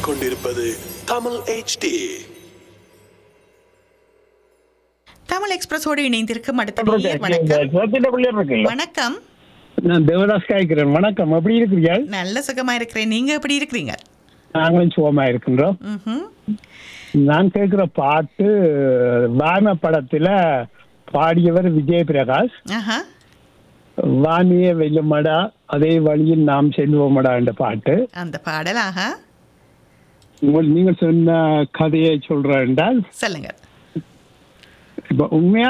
கேட்டுக்கொண்டிருப்பது தமிழ் HD தமிழ் எக்ஸ்பிரஸோடு இணைந்திருக்கும் அடுத்த நேயர் வணக்கம் சோத்திட்ட பிள்ளையர் இருக்குல்ல வணக்கம் நான் தேவதாஸ் காய்க்கிறேன் வணக்கம் எப்படி இருக்கிறீர்கள் நல்ல சுகமா இருக்கிறேன் நீங்க எப்படி இருக்கிறீங்க நாங்களும் சுகமா இருக்கின்றோம் ம்ஹும். நான் கேட்கிற பாட்டு வான படத்துல பாடியவர் விஜய் பிரகாஷ் ஆஹா வாணிய வெல்லுமடா அதே வழியில் நாம் செல்வோமடா என்ற பாட்டு அந்த பாடல் ஆஹா உங்கள் நீங்கள் சொன்ன கதையை சொல்றேன் என்றால் சொல்லுங்க இப்ப உண்மையா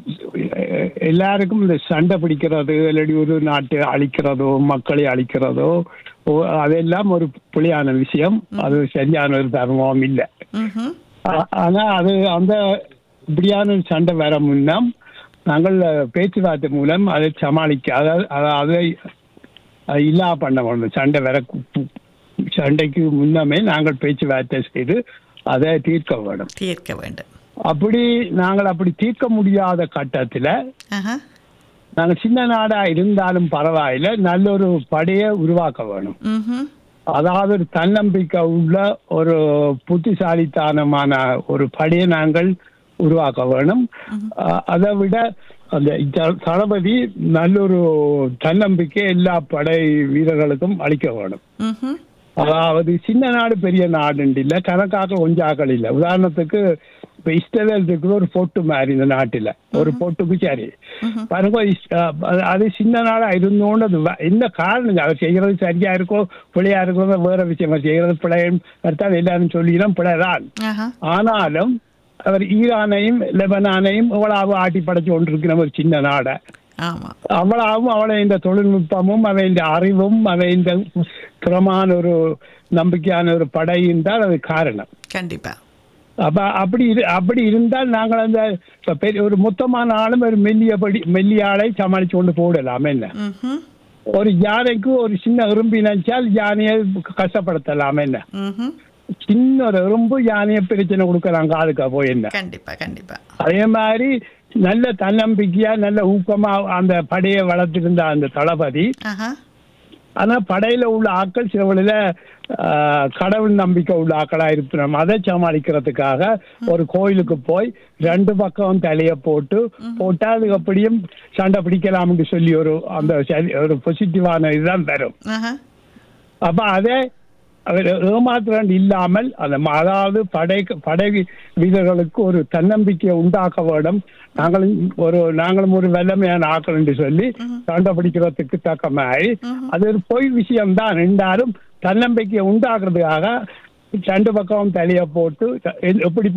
அஹ், எல்லாருக்கும் இந்த சண்டை பிடிக்கிறது இல்லாட்டி ஒரு நாட்டை அழிக்கிறதோ மக்களை அழிக்கிறதோ ஓ- அதெல்லாம் ஒரு புலியான விஷயம் அது சரியான ஒரு தர்மம் இல்லை ம்ஹும். ஆ- ஆனா அது அந்த இப்படியான ஒரு சண்டை வர முன்னம் நாங்கள் பேச்சுவார்த்தை மூலம் அதை சமாளிக்க அதாவது அத- அதை அதை இல்லா பண்ண வேண்டும் சண்டை வர கு- கு- சண்டைக்கு முன்னமே நாங்கள் பேச்சுவார்த்தை செய்து அதை தீர்க்க வேண்டும் தீர்க்க வேண்டும் அப்படி நாங்கள் அப்படி தீர்க்க முடியாத கட்டத்துல ஆஹா நாங்கள் சின்ன நாடா இருந்தாலும் பரவாயில்ல நல்ல ஒரு படையை உருவாக்க வேணும் ம்ஹும். அதாவது ஒரு தன்னம்பிக்கை உள்ள ஒரு புத்திசாலித்தனமான ஒரு படையை நாங்கள் உருவாக்க வேணும் அஹ் அதை விட அந்த த- தளபதி நல்ல ஒரு தன்னம்பிக்கை எல்லா படை வீரர்களுக்கும் அளிக்க வேணும் ம்ஹும். அதாவது சின்ன நாடு பெரிய நாடு இல்ல கணக்காக ஒஞ்சாக்கள் இல்ல உதாரணத்துக்கு இப்ப இஸ்ரேல் இருக்குது ஒரு பொட்டு மாதிரி இந்த நாட்டுல ஒரு பொட்டுக்கு சரி பாருங்க இஸ்- அஹ் அது- அது சின்ன நாடா இருந்தோன்னு அது வ- என்ன காரணம் அவர் செய்யறது சரியா இருக்கோ பிழையா இருக்கோ வேற விஷயம் அவர் செய்யறது பிழையும் தான் எல்லாரும் சொல்லிடும் பிழைதான் ஆஹா ஆனாலும் அவர் ஈரானையும் லெபனானையும் இவ்வளவு ஆட்டி படைச்சு கொண்டிருக்கிற ஒரு சின்ன நாடை ஆமா அவ்வளவும் அவளை இந்த தொழில்நுட்பமும் அவன் இந்த அறிவும் அவன் இந்த திறமான ஒரு நம்பிக்கையான ஒரு படையும் தான் அது காரணம் கண்டிப்பா அப்ப அப்படி இரு அப்படி இருந்தால் நாங்கள் அந்த இப்ப பெரிய ஒரு மொத்தமான ஆளும் ஒரு மெல்லிய படி மெல்லிய ஆளை சமாளிச்சு கொண்டு போடலாம் என்ன ம்ஹும். ஒரு யானைக்கு ஒரு சின்ன எறும்பு நினைச்சால் யானையை கஷ்டப்படுத்தலாம் என்ன ம்ஹும். சின்ன ஒரு எறும்பு யானையை பிரச்சனை கொடுக்கலாம் காதுக்கா போய் என்ன கண்டிப்பா கண்டிப்பா அதே மாதிரி நல்ல தன்னம்பிக்கையா நல்ல ஊக்கமா அந்த படையை வளர்த்திருந்த அந்த தளபதி ஆஹா ஆனா படையில உள்ள ஆட்கள் சில வழியில ஆஹ், கடவுள் நம்பிக்கை உள்ள ஆக்களா இருப்பினோம் அதை சமாளிக்கிறதுக்காக ஒரு கோயிலுக்கு போய் ரெண்டு பக்கம் தலைய போட்டு போட்டா அது எப்படியும் சண்டை பிடிக்கலாம்னு சொல்லி ஒரு அந்த சரி- ஒரு பாசிட்டிவான இதுதான் வரும் ஆஹா அப்ப அதே அவர் ஏமாத்திரன் இல்லாமல் அந்த ம- அதாவது படை படை வீரர்களுக்கு ஒரு தன்னம்பிக்கையை உண்டாக்க வேண்டும் நாங்களும் ஒரு நாங்களும் ஒரு வல்லமையான ஆக்கள் என்று சொல்லி சண்டை பிடிக்கிறதுக்கு தக்க மாதிரி அது ஒரு பொய் விஷயம்தான் இருந்தாலும் தன்னம்பிக்கையை உண்டாக்குறதுக்காக ரெண்டு பக்கம் தலையை போட்டு எப்படி